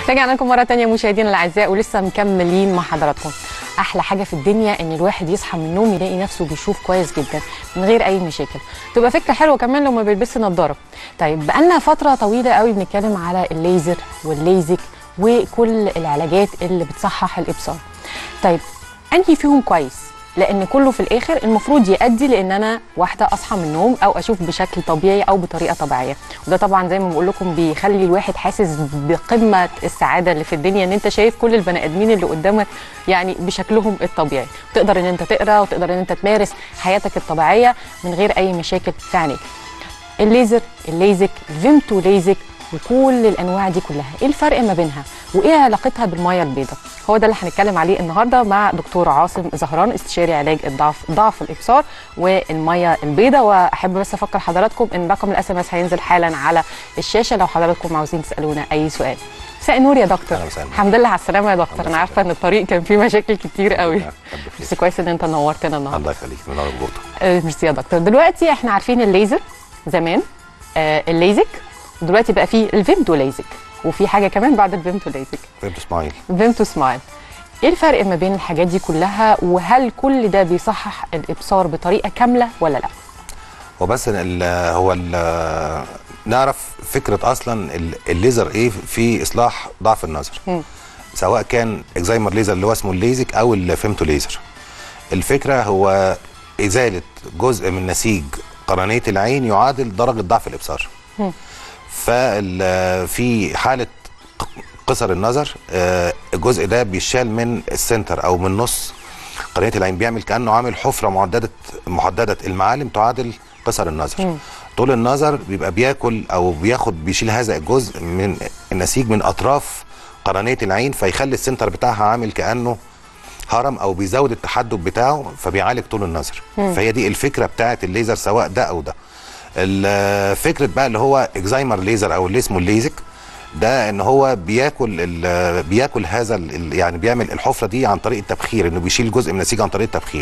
رجعنا لكم مره تانية مشاهدينا الاعزاء ولسه مكملين مع حضراتكم احلى حاجه في الدنيا ان الواحد يصحى من النوم يلاقي نفسه بيشوف كويس جدا من غير اي مشاكل تبقى فكره حلوه كمان لو ما بيلبسش نظاره طيب بقالنا فتره طويله قوي بنتكلم على الليزر والليزك وكل العلاجات اللي بتصحح الابصار طيب انهي فيهم كويس لان كله في الاخر المفروض يؤدي لان انا واحده اصحى من النوم او اشوف بشكل طبيعي او بطريقه طبيعيه وده طبعا زي ما بقول لكم بيخلي الواحد حاسس بقمه السعاده اللي في الدنيا ان انت شايف كل البني ادمين اللي قدامك يعني بشكلهم الطبيعي تقدر ان انت تقرا وتقدر ان انت تمارس حياتك الطبيعيه من غير اي مشاكل في عينيك الليزر الليزك الفيمتو ليزك وكل الانواع دي كلها ايه الفرق ما بينها وايه علاقتها بالميه البيضاء هو ده اللي هنتكلم عليه النهارده مع دكتور عاصم زهران استشاري علاج الضعف ضعف الابصار والميه البيضاء واحب بس افكر حضراتكم ان رقم الاس ام اس هينزل حالا على الشاشه لو حضراتكم عاوزين تسالونا اي سؤال مساء النور يا دكتور أهلا وسهلا. الحمد لله على السلامه يا دكتور الله انا عارفه ان الطريق كان فيه مشاكل كتير قوي الله يخليك. بس كويس ان انت نورتنا النهارده الله يخليك من نور البوطه آه، ميرسي يا دكتور دلوقتي احنا عارفين الليزر زمان آه الليزك دلوقتي بقى فيه الفيمتو ليزك وفي حاجه كمان بعد الفيمتو ليزك فهمت اسماعيل فيمتو سمايل ايه الفرق ما بين الحاجات دي كلها وهل كل ده بيصحح الابصار بطريقه كامله ولا لا هو بس ال هو ال نعرف فكره اصلا ال- الليزر ايه في اصلاح ضعف النظر مم. سواء كان اكزايمر ليزر اللي هو اسمه الليزك او الفيمتو ليزر الفكره هو ازاله جزء من نسيج قرنيه العين يعادل درجه ضعف الابصار مم. ففي حاله ق- قصر النظر آه، الجزء ده بيشال من السنتر او من نص قرنيه العين بيعمل كانه عامل حفره محدده محدده المعالم تعادل قصر النظر مم. طول النظر بيبقى بياكل او بياخد بيشيل هذا الجزء من النسيج من اطراف قرنيه العين فيخلي السنتر بتاعها عامل كانه هرم او بيزود التحدب بتاعه فبيعالج طول النظر فهي دي الفكره بتاعه الليزر سواء ده او ده ال- فكره بقى اللي هو اكزايمر ليزر او اللي اسمه الليزك ده ان هو بياكل ال- بياكل هذا ال- يعني بيعمل الحفره دي عن طريق التبخير انه بيشيل جزء من النسيج عن طريق التبخير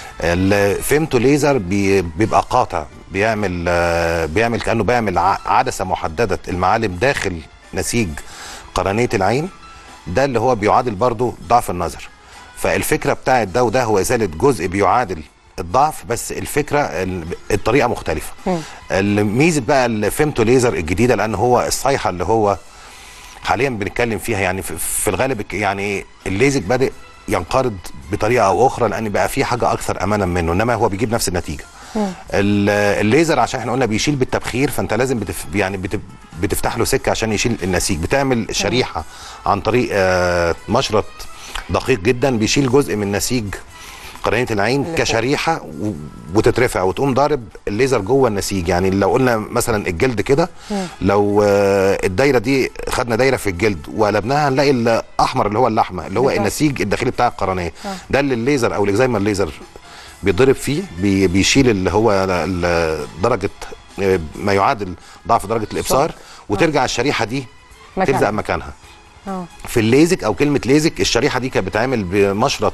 الفيمتو ليزر بي بيبقى قاطع بيعمل آه، بيعمل كانه بيعمل ع- عدسه محدده المعالم داخل نسيج قرنيه العين ده اللي هو بيعادل برضو ضعف النظر فالفكره بتاعت ده وده هو ازاله جزء بيعادل الضعف بس الفكره ال- الطريقه مختلفه الميزه بقى الفيمتو ليزر الجديده لان هو الصيحه اللي هو حاليا بنتكلم فيها يعني في- في الغالب يعني الليزك بادئ ينقرض بطريقه او اخرى لان بقى في حاجه اكثر امانا منه انما هو بيجيب نفس النتيجه ال- الليزر عشان احنا قلنا بيشيل بالتبخير فانت لازم بتف يعني بتف بتفتح له سكه عشان يشيل النسيج بتعمل شريحه عن طريق آه، مشرط دقيق جدا بيشيل جزء من نسيج قرنيه العين اللي فوق. كشريحه و- وتترفع وتقوم ضارب الليزر جوه النسيج يعني لو قلنا مثلا الجلد كده لو آه، الدايره دي خدنا دايره في الجلد وقلبناها هنلاقي الاحمر اللي هو اللحمه اللي هو بالظبط. النسيج الداخلي بتاع القرنيه ده اللي الليزر او الاكزايمر ليزر بيتضرب فيه بي بيشيل اللي هو ال- ال- درجه آه، ما يعادل ضعف درجه الابصار وترجع الشريحه دي مكانها. تلزق مكانها اه في الليزك او كلمه ليزك الشريحه دي كانت بتتعمل بمشرط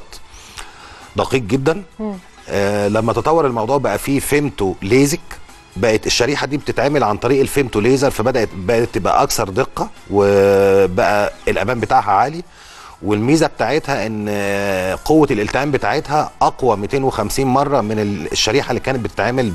دقيق جدا آه لما تطور الموضوع بقى فيه فيمتو ليزك بقت الشريحه دي بتتعمل عن طريق الفيمتو ليزر فبدات بقت تبقى اكثر دقه وبقى الامان بتاعها عالي والميزه بتاعتها ان آه، قوه الالتئام بتاعتها اقوى 250 مره من ال- الشريحه اللي كانت بتتعمل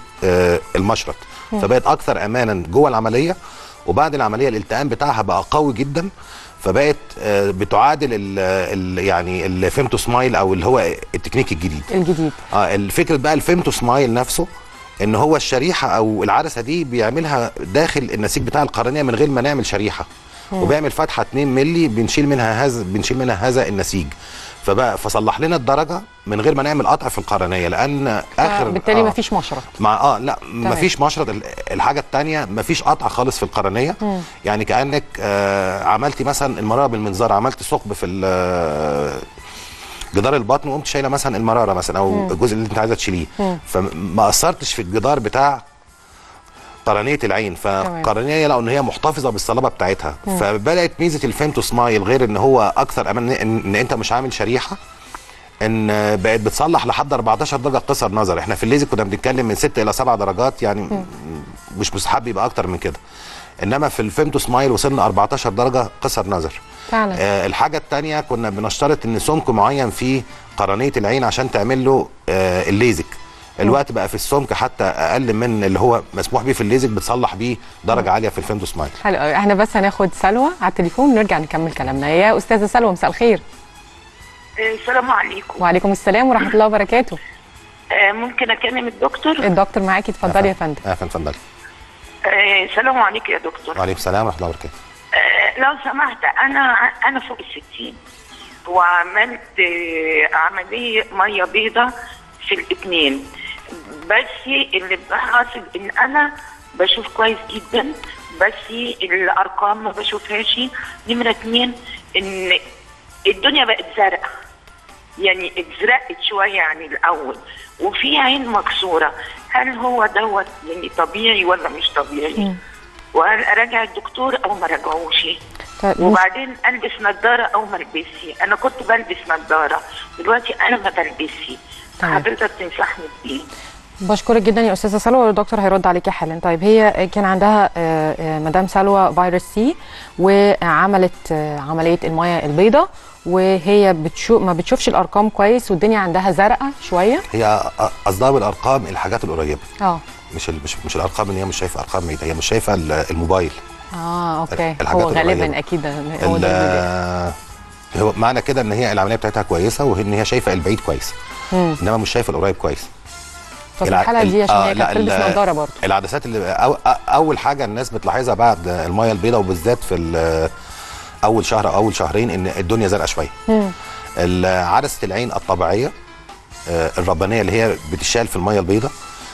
بالمشرط فبقت اكثر امانا جوه العمليه وبعد العمليه الالتئام بتاعها بقى قوي جدا فبقت آه، بتعادل ال ال يعني الفيمتو سمايل او اللي هو التكنيك الجديد الجديد اه الفكره بقى الفيمتو سمايل نفسه ان هو الشريحه او العدسه دي بيعملها داخل النسيج بتاع القرنيه من غير ما نعمل شريحه وبيعمل فتحه 2 مللي بنشيل منها هذا بنشيل منها هذا النسيج فبقى فصلح لنا الدرجه من غير ما نعمل قطع في القرنيه لان اخر بالتالي آه مفيش مشرط مع اه لا مفيش مشرط ال- الحاجه الثانيه مفيش قطع خالص في القرنيه يعني كانك آه عملتي مثلا المراره بالمنظار عملت ثقب في ال- جدار البطن وقمت شايله مثلا المراره مثلا او الجزء اللي انت عايزه تشيليه فما اثرتش في الجدار بتاع قرنيه العين فقرنيه لقوا ان هي محتفظه بالصلابه بتاعتها فبدات ميزه الفيمتو سمايل غير ان هو اكثر امان ان, إن انت مش عامل شريحه ان بقت بتصلح لحد 14 درجه قصر نظر احنا في الليزك كنا بنتكلم من 6 الى 7 درجات يعني مش مستحب يبقى اكتر من كده انما في الفيمتو سمايل وصلنا 14 درجه قصر نظر فعلا آه الحاجه الثانيه كنا بنشترط ان سمك معين في قرنيه العين عشان تعمل له آه الليزك الوقت بقى في السمك حتى اقل من اللي هو مسموح بيه في الليزك بتصلح بيه درجه عاليه في الفيمتو سمايل حلو قوي احنا بس هناخد سلوى على التليفون ونرجع نكمل كلامنا يا استاذه سلوى مساء الخير السلام عليكم وعليكم السلام ورحمه الله وبركاته آه، ممكن اكلم الدكتور الدكتور معاكي اتفضلي يا فندم اه فندم اتفضلي آه، السلام عليكم يا دكتور وعليكم السلام ورحمه الله وبركاته آه، لو سمحت انا انا فوق الستين وعملت آه، عمليه ميه بيضاء في الاثنين بس اللي حاصل ان انا بشوف كويس جدا بس الارقام ما بشوفهاش نمره اتنين ان الدنيا بقت زرقاء يعني اتزرقت شويه عن الاول وفي عين مكسوره هل هو دوت يعني طبيعي ولا مش طبيعي؟ وهل اراجع الدكتور او ما راجعوش؟ طيب، مش- وبعدين البس نظاره او ما البسش انا كنت بلبس نظاره دلوقتي انا ما بلبسش تمام. حضرتك تنصحني بايه؟ بشكرك جدا يا استاذه سلوى والدكتور هيرد عليكي حالا طيب هي كان عندها آه، آه، مدام سلوى فيروس سي وعملت آه، عمليه الميه البيضاء وهي بتشوف ما بتشوفش الارقام كويس والدنيا عندها زرقاء شويه هي أ- قصدها بالارقام الحاجات القريبه اه مش ال- مش مش الارقام ان هي مش شايفه ارقام ميته هي مش شايفه ال- الموبايل اه اوكي الحاجات هو غالبا القريبة. اكيد هو ال- ده اللي هو معنى كده ان هي العمليه بتاعتها كويسه وان هي شايفه البعيد كويس مم. انما مش شايفه القريب كويس ففي الع- الحاله دي ال- عشان آه، هي لا، كانت بتلبس ال- نظاره برضه العدسات اللي أو أ- اول حاجه الناس بتلاحظها بعد الميه البيضاء وبالذات في ال- اول شهر او اول شهرين ان الدنيا زرقاء شويه مم. ال- عدسه العين الطبيعيه آه، الربانيه اللي هي بتشال في الميه البيضاء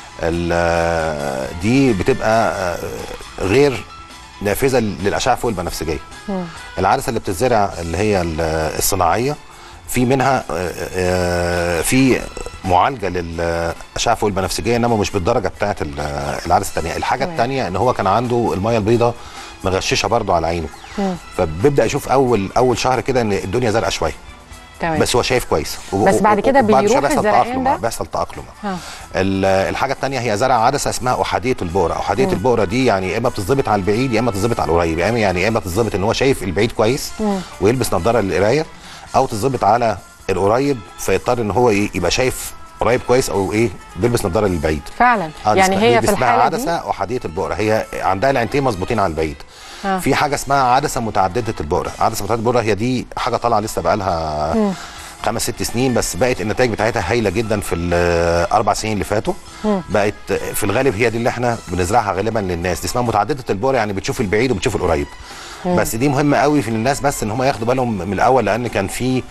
ال- دي بتبقى آه، غير نافذه للاشعه فوق البنفسجيه مم. العدسه اللي بتتزرع اللي هي ال- الصناعيه في منها آه، آه، في معالجه للاشعه فوق البنفسجيه انما مش بالدرجه بتاعه ال- العدسه الثانيه الحاجه تمام. الثانيه ان هو كان عنده الميه البيضاء مغششه برضه على عينه مم. فبيبدا يشوف اول اول شهر كده ان الدنيا زرقاء شويه تمام بس هو شايف كويس و- بس بعد و- كده وبعد شوية بيروح بيحصل الزرقان تأقلم، ده؟ بيحصل تاقلم ها. ال- الحاجه الثانيه هي زرع عدسه اسمها احاديه البؤره احاديه البؤره دي يعني يا اما بتظبط على البعيد يا اما تظبط على القريب يا اما يعني يا اما تظبط ان هو شايف البعيد كويس مم. ويلبس نظاره للقرايه او تظبط على القريب فيضطر ان هو ايه يبقى شايف قريب كويس او ايه بيلبس نظاره للبعيد فعلا آه، دي يعني اسمها- هي دي في اسمها الحاله عدسه دي احاديه البؤره هي عندها العينتين مظبوطين على البعيد آه. في حاجه اسمها عدسه متعدده البؤره عدسه متعدده البؤره هي دي حاجه طالعه لسه بقى لها خمس ست سنين بس بقت النتائج بتاعتها هايله جدا في الاربع سنين اللي فاتوا بقت في الغالب هي دي اللي احنا بنزرعها غالبا للناس دي اسمها متعدده البؤره يعني بتشوف البعيد وبتشوف القريب بس دي مهمه قوي في الناس بس ان هم ياخدوا بالهم من الاول لان كان في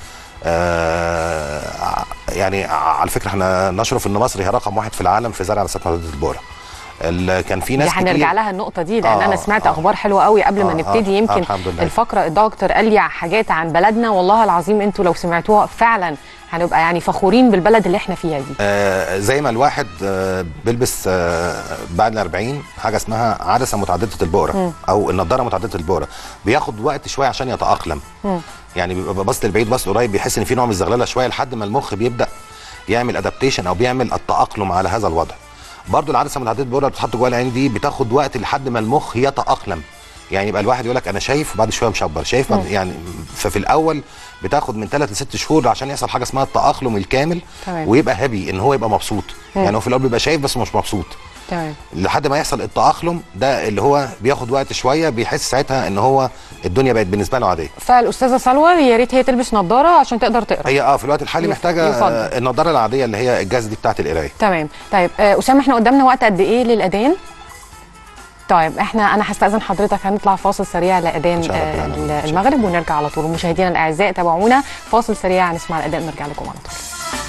آه يعني على فكره احنا نشرف ان مصر هي رقم واحد في العالم في زرع عدسات متعدده البؤره ال- كان في دي ناس هنرجع كتير لها النقطة دي لأن آه، أنا سمعت آه. أخبار حلوة قوي قبل ما آه، نبتدي آه، يمكن آه، الحمد لله. الفقرة الدكتور قال لي حاجات عن بلدنا والله العظيم أنتوا لو سمعتوها فعلا هنبقى يعني فخورين بالبلد اللي احنا فيها دي آه زي ما الواحد آه بيلبس آه بعد ال 40 حاجه اسمها عدسه متعدده البؤره او النضاره متعدده البؤره بياخد وقت شويه عشان يتاقلم يعني بيبقى باص للبعيد باص قريب بيحس ان في نوع من الزغلله شويه لحد ما المخ بيبدا يعمل ادابتيشن او بيعمل التاقلم على هذا الوضع برضو العدسه متعدده البؤره اللي بتتحط جوه العين دي بتاخد وقت لحد ما المخ يتاقلم يعني يبقى الواحد يقول لك انا شايف وبعد شويه مشبر شايف بعد يعني ففي الاول بتاخد من ثلاث لست شهور عشان يحصل حاجه اسمها التاقلم الكامل تمام. ويبقى هابي ان هو يبقى مبسوط يعني هو في الاول بيبقى شايف بس مش مبسوط تمام لحد ما يحصل التاقلم ده اللي هو بياخد وقت شويه بيحس ساعتها ان هو الدنيا بقت بالنسبه له عاديه فالأستاذة سلوى يا ريت هي تلبس نظارة عشان تقدر تقرا هي اه في الوقت الحالي يف- محتاجه يفضل. آه، النضاره العاديه اللي هي الجهاز دي بتاعت القرايه تمام طيب آه، أسامة احنا قدامنا وقت قد إيه للأذان؟ طيب احنا انا هستأذن حضرتك هنطلع فاصل سريع لأذان إن شاء الله آه، ربنا يعلمنا. إن شاء المغرب ونرجع على طول مشاهدينا الأعزاء تابعونا فاصل سريع نسمع الأذان نرجع لكم على طول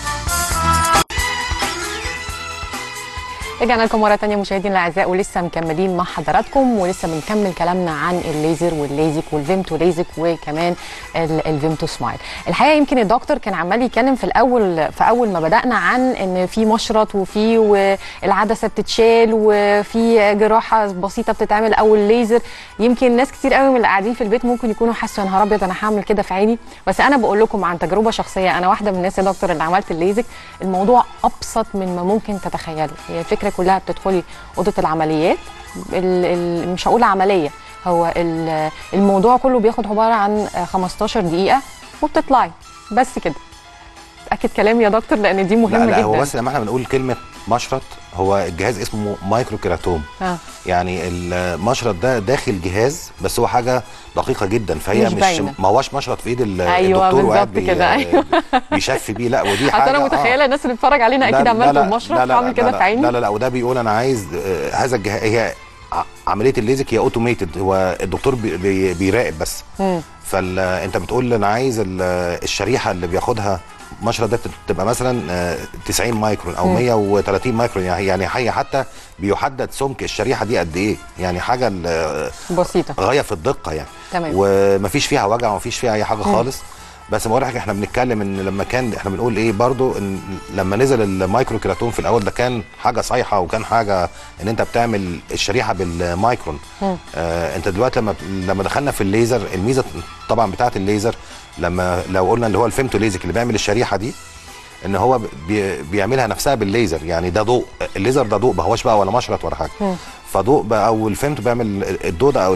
رجعنا لكم مرة تانية مشاهدينا الأعزاء ولسه مكملين مع حضراتكم ولسه بنكمل كلامنا عن الليزر والليزك والفيمتو ليزك وكمان ال- الفيمتو سمايل. الحقيقة يمكن الدكتور كان عمال يتكلم في الأول في أول ما بدأنا عن إن في مشرط وفي والعدسة بتتشال وفي جراحة بسيطة بتتعمل أو الليزر يمكن ناس كتير قوي من اللي قاعدين في البيت ممكن يكونوا حاسوا يا نهار أبيض أنا هعمل كده في عيني بس أنا بقول لكم عن تجربة شخصية أنا واحدة من الناس يا دكتور اللي عملت الليزك الموضوع أبسط من ما ممكن تتخيلوا هي الفكرة كلها بتدخلي اوضه العمليات ال ال مش هقول عمليه هو ال- الموضوع كله بياخد عباره عن آه، 15 دقيقه وبتطلعي بس كده اكد كلامي يا دكتور لان دي مهمه لا لا جدا هو بس لما احنا بنقول كلمه مشرط هو الجهاز اسمه مايكرو كيراتوم آه. يعني المشرط ده داخل جهاز بس هو حاجه دقيقه جدا فهي مش مش, باينة. ما هوش مشرط في ايد ال- أيوة الدكتور وقاعد بالظبط كده، أيوة. بيشفي بيه لا ودي اصل حاجه انا آه. متخيله الناس اللي بتتفرج علينا اكيد لا- عملت لا- بمشرط لا- لا- هعمل لا- كده لا- في عيني لا لا لا وده بيقول انا عايز آه، هذا الجهاز هي ع- عمليه الليزك هي اوتوميتد هو الدكتور بي بي بيراقب بس مم. فانت بتقول انا عايز ال- الشريحه اللي بياخدها مشرط ده تبقى مثلا آه، 90 مايكرون او 130 مايكرون يعني يعني هي حتى بيحدد سمك الشريحه دي قد ايه يعني حاجه ال- بسيطه غايه في الدقه يعني تمام. ومفيش فيها وجع ومفيش فيها اي حاجه خالص بس بقول لك احنا بنتكلم ان لما كان احنا بنقول ايه برضو ان لما نزل المايكرو كيراتون في الاول ده كان حاجه صيحه وكان حاجه ان انت بتعمل الشريحه بالمايكرون آه انت دلوقتي لما لما دخلنا في الليزر الميزه طبعا بتاعه الليزر لما لو قلنا اللي هو الفيمتو ليزك اللي بيعمل الشريحه دي ان هو بي بيعملها نفسها بالليزر يعني ده ضوء الليزر ده ضوء ما هوش بقى ولا مشرط ولا حاجه فضوء بقى او الفيمتو بيعمل الضوء ده او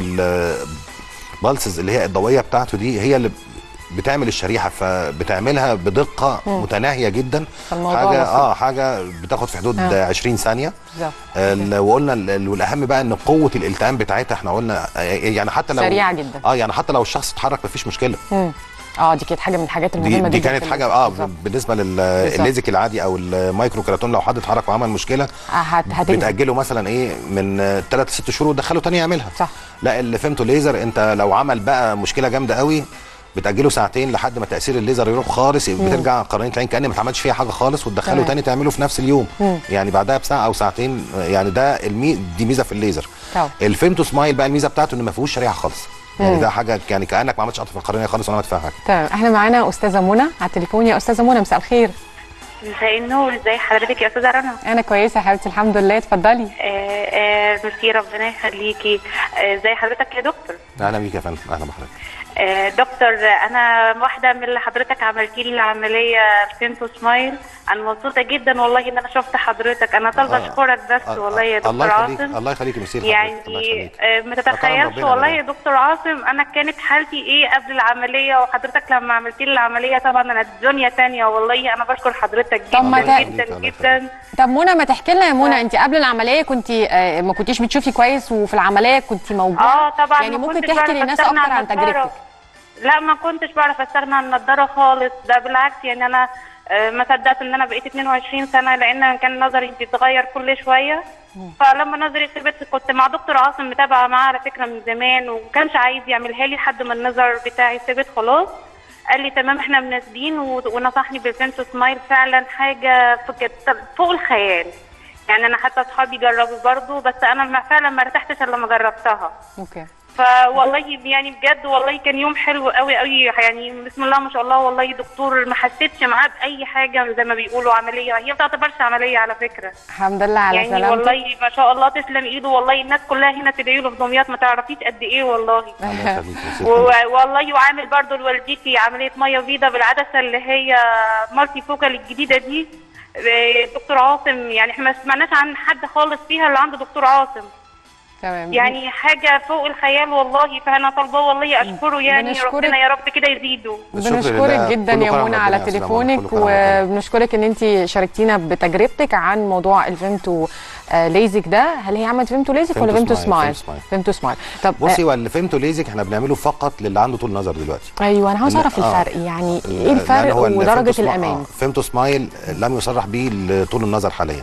البالسز اللي هي الضوئيه بتاعته دي هي اللي بتعمل الشريحه فبتعملها بدقه متناهيه جدا فالموضوع حاجه بسيط. اه حاجه بتاخد في حدود آه. 20 ثانيه بالظبط ال- وقلنا ال- ال- والاهم بقى ان قوه الالتئام بتاعتها احنا قلنا آه، يعني حتى لو سريعة جدا. اه يعني حتى لو الشخص اتحرك مفيش مشكله مم. اه دي كانت حاجه من الحاجات دي, المهمه دي جدا كانت في حاجه ال- اه بالظبط. بالنسبه للليزك العادي او المايكرو كيراتون لو حد اتحرك وعمل مشكله آه، هت- هتنجح بتاجله مثلا ايه من ثلاث ست شهور وتدخله تاني يعملها صح. لا اللي فهمته ليزر انت لو عمل بقى مشكله جامده قوي بتاجله ساعتين لحد ما تاثير الليزر يروح خالص بترجع قرنيه العين كان ما اتعملش فيها حاجه خالص وتدخله تمام. تاني تعمله في نفس اليوم مم. يعني بعدها بساعه او ساعتين يعني ده المي... دي ميزه في الليزر طبعا. الفيمتو سمايل بقى الميزه بتاعته ان ما فيهوش شريحه خالص يعني ده حاجه يعني كانك ما عملتش قطع في القرنيه خالص ولا عملت فيها حاجه تمام احنا معانا استاذه منى على التليفون يا استاذه منى مساء الخير مساء النور ازي حضرتك يا استاذه رنا انا كويسه يا حبيبتي الحمد لله اتفضلي آه، آه، ميرسي ربنا يخليكي آه، ازي حضرتك يا دكتور اهلا بيك يا فندم اهلا بحضرتك آه، دكتور آه، انا واحده من اللي حضرتك عملتي لي العمليه سينتو سمايل انا مبسوطه جدا والله ان انا شفت حضرتك انا طالبه آه. اشكرك بس آه، والله يا دكتور الله يخليك عاصم الله يخليك ميرسي لحضرتك، الله يعني يخليك. آه، ما ده كرم تتخيلش ربنا والله ده. يا دكتور عاصم انا كانت حالتي ايه قبل العمليه وحضرتك لما عملت لي العمليه طبعا انا دنيا تانية والله انا بشكر حضرتك طب ما جدا ت- جدا الله جدا طب منى ما تحكي لنا يا منى انت قبل العمليه كنت آه ما كنتيش بتشوفي كويس وفي العمليه كنت موجوده اه طبعا يعني ما ممكن كنتش تحكي بعرف للناس أستغنى اكتر عن النضارة. تجربتك لا ما كنتش بعرف استغنى عن النضاره خالص ده بالعكس يعني انا آه، ما صدقت ان انا بقيت 22 سنه لان كان نظري بيتغير كل شويه فلما نظري ثبت كنت مع دكتور عاصم متابعه معاه على فكره من زمان وما كانش عايز يعملها لي لحد ما النظر بتاعي ثبت خلاص قال لي تمام احنا مناسبين و- ونصحني بالفينتو سمايل فعلا حاجه فك- فوق الخيال يعني انا حتى اصحابي جربوا برضو بس انا ما- فعلا ما ارتحتش الا لما جربتها اوكي فوالله يعني بجد والله كان يوم حلو قوي قوي يعني بسم الله ما شاء الله والله دكتور ما حسيتش معاه باي حاجه زي ما بيقولوا عمليه هي ما تعتبرش عمليه على فكره الحمد لله على يعني سلامتك والله ما شاء الله تسلم ايده والله الناس كلها هنا تدعي له في دمياط ما تعرفيش قد ايه والله الله يخليك ميرسي لحضرتك. و- والله وعامل برضو لوالدتي عمليه ميه بيضاء بالعدسه اللي هي مالتي فوكال الجديده دي آه، دكتور عاصم يعني احنا ما سمعناش عن حد خالص فيها اللي عنده دكتور عاصم تمام يعني حاجه فوق الخيال والله فانا طالباه والله اشكره يعني بنشكرك. ربنا يا رب كده يزيده الشكر بنشكرك لله. جدا كله يا كرم منى ربنا على يا سلام، تليفونك كله كرم ربنا. وبنشكرك ان انت شاركتينا بتجربتك عن موضوع الفيمتو آه ليزك ده هل هي عملت فيمتو ليزك ولا فيمتو فيمتو سمايل، سمايل فيمتو فيمتو سمايل طب بصي هو اللي فهمته ليزك احنا بنعمله فقط للي عنده طول نظر دلوقتي ايوه انا عاوز لا، اعرف آه. الفرق يعني ايه لأن الفرق هو ال- ودرجه فيمتو سما- الامان آه، فيمتو سمايل لم يصرح به لطول النظر حاليا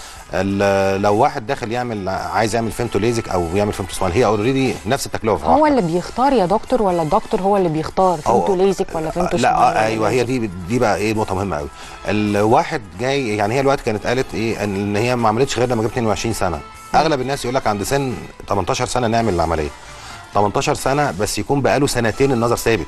ال- لو واحد داخل يعمل عايز يعمل فيمتو ليزك او يعمل فيمتو سمايل هي اوريدي نفس التكلفه هو واحدة. اللي بيختار يا دكتور ولا الدكتور هو اللي بيختار فيمتو هو- ليزك ولا فيمتو لا سمايل آه ولا ايوه هي ليزك؟ دي دي بقى ايه نقطه مهمه قوي الواحد جاي يعني هي الوقت كانت قالت ايه ان إن هي ما عملتش غير لما جابت 22 سنه اغلب الناس يقول لك عند سن 18 سنه نعمل العمليه 18 سنه بس يكون بقاله سنتين النظر ثابت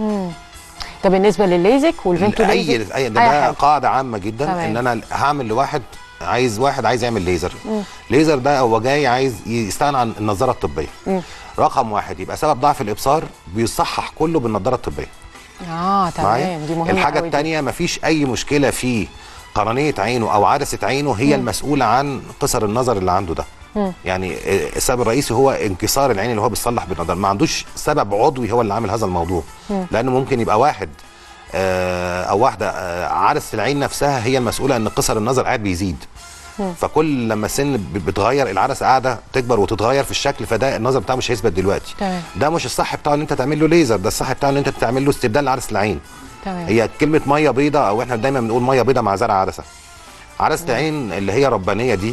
ده بالنسبه للليزك والفيمتو اي ليزك اي ده, أي ده حاجة. قاعده عامه جدا تمام. ان انا هعمل لواحد عايز واحد عايز يعمل ليزر ليزر ده هو جاي عايز يستغنى عن النظاره الطبيه رقم واحد يبقى سبب ضعف الابصار بيصحح كله بالنظاره الطبيه اه معايا تمام دي مهمه الحاجه قوي دي. الثانيه مفيش اي مشكله فيه قرنيه عينه او عدسه عينه هي المسؤوله عن قصر النظر اللي عنده ده يعني آه، السبب الرئيسي هو انكسار العين اللي هو بيصلح بالنظر ما عندوش سبب عضوي هو اللي عامل هذا الموضوع لانه ممكن يبقى واحد آه، او واحده آه، عدسه العين نفسها هي المسؤوله ان قصر النظر قاعد بيزيد فكل لما السن ب- بتغير العدسه قاعده تكبر وتتغير في الشكل فده النظر بتاعه مش هيثبت دلوقتي تمام. ده مش الصح بتاعه ان انت تعمل له ليزر ده الصح بتاعه ان انت تعمل له استبدال لعدسه العين تمام هي كلمه ميه بيضاء او احنا دايما بنقول ميه بيضاء مع زرع عدسه عدسه العين اللي هي ربانيه دي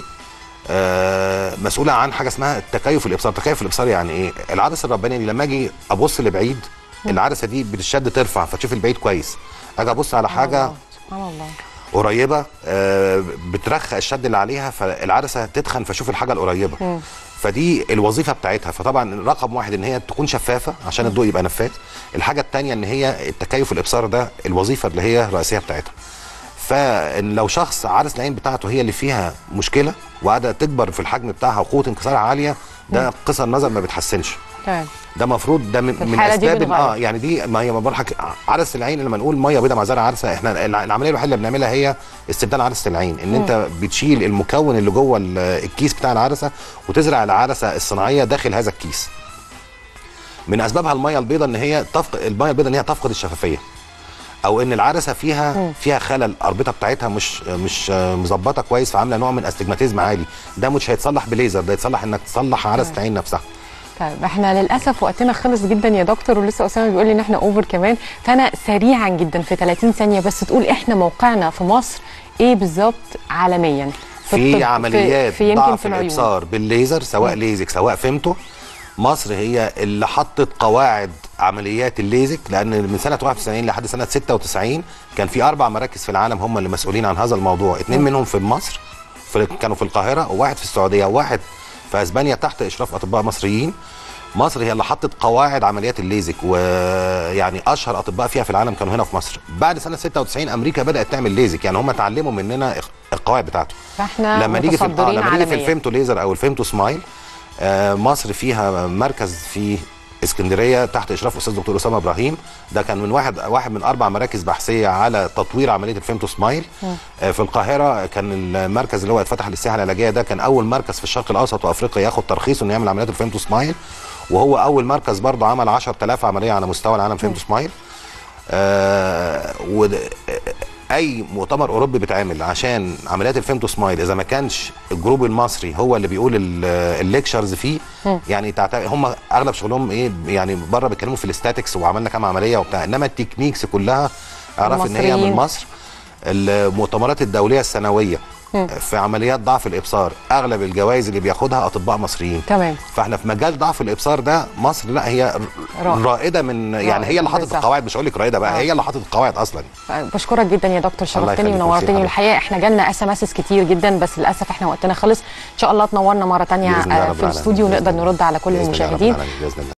آه مسؤوله عن حاجه اسمها التكيف الابصار تكيف الابصار يعني ايه العدسه الربانيه دي لما اجي ابص لبعيد العدسه دي بتشد ترفع فتشوف البعيد كويس اجي ابص على حاجه الله، سبحان الله قريبه آه، بترخى الشد اللي عليها فالعدسه تتخن فاشوف الحاجه القريبه فدي الوظيفه بتاعتها فطبعا رقم واحد ان هي تكون شفافه عشان الضوء يبقى نفاذ الحاجه الثانيه ان هي التكيف الابصار ده الوظيفه اللي هي الرئيسيه بتاعتها فان لو شخص عدسه العين بتاعته هي اللي فيها مشكله وقاعده تكبر في الحجم بتاعها وقوه انكسارها عاليه ده قصر النظر ما بتحسنش تمام ده مفروض ده من, في من الحالة دي اسباب ال- بتغير. اه يعني دي ما هي ما بقول لك عدسه العين لما نقول ميه بيضاء مع زرع عدسه احنا الع- العمليه الوحيده اللي بنعملها هي استبدال عدسه العين ان انت بتشيل المكون اللي جوه ال- الكيس بتاع العدسه وتزرع العدسه الصناعيه داخل هذا الكيس من اسبابها الميه البيضاء ان هي تفقد الميه البيضاء ان هي تفقد الشفافيه او ان العدسه فيها فيها خلل الاربطه بتاعتها مش مش آه، مظبطه كويس فعامله نوع من استجماتيزم عالي ده مش هيتصلح بليزر ده يتصلح انك تصلح عدسه العين نفسها طيب احنا للاسف وقتنا خلص جدا يا دكتور ولسه اسامه بيقول لي ان احنا اوفر كمان فانا سريعا جدا في 30 ثانيه بس تقول احنا موقعنا في مصر ايه بالظبط عالميا في, الطب، عمليات في, في يمكن ضعف في العيون الابصار بالليزر سواء ليزك سواء فيمتو مصر هي اللي حطت قواعد عمليات الليزك لان من سنه 91 لحد سنه 96 كان في اربع مراكز في العالم هم اللي مسؤولين عن هذا الموضوع اثنين منهم في مصر في كانوا في القاهره وواحد في السعوديه وواحد في اسبانيا تحت اشراف اطباء مصريين مصر هي اللي حطت قواعد عمليات الليزك ويعني اشهر اطباء فيها في العالم كانوا هنا في مصر بعد سنه 96 امريكا بدات تعمل ليزك يعني هم اتعلموا مننا القواعد بتاعته فاحنا لما نيجي في آه متصدرين لما نيجي في عالميا الفيمتو ليزر او الفيمتو سمايل آه مصر فيها مركز في اسكندريه تحت اشراف استاذ دكتور اسامه ابراهيم ده كان من واحد واحد من اربع مراكز بحثيه على تطوير عمليه الفيمتو سمايل آه في القاهره كان المركز اللي هو اتفتح للسياحه العلاجيه ده كان اول مركز في الشرق الاوسط وافريقيا ياخد ترخيص انه يعمل عمليات الفيمتو سمايل وهو اول مركز برضه عمل 10000 عمليه على مستوى العالم فيمتو سمايل آه ود... اي مؤتمر اوروبي بيتعمل عشان عمليات الفيمتو سمايل اذا ما كانش الجروب المصري هو اللي بيقول ال- الليكشرز فيه يعني تعت... هم اغلب شغلهم ايه يعني بره بيتكلموا في الاستاتكس وعملنا كام عمليه وبتاع انما التكنيكس كلها اعرف ان هي من المصريين. مصر المؤتمرات الدوليه السنويه في عمليات ضعف الابصار اغلب الجوائز اللي بياخدها اطباء مصريين تمام فاحنا في مجال ضعف الابصار ده مصر لا هي رائد. رائده من يعني هي اللي حطت بالظبط. القواعد مش هقول لك رائده بقى آه. هي اللي حطت القواعد اصلا بشكرك جدا يا دكتور شرفتني يخليك، ونورتني ميرسي والحقيقه احنا جالنا اس ام اس كتير جدا بس للاسف احنا وقتنا خلص ان شاء الله تنورنا مره تانية بإذن الله آه، رب في العالمين. الاستوديو بإذن ونقدر الله. نرد على كل بإذن الله رب المشاهدين العالمين. بإذن الله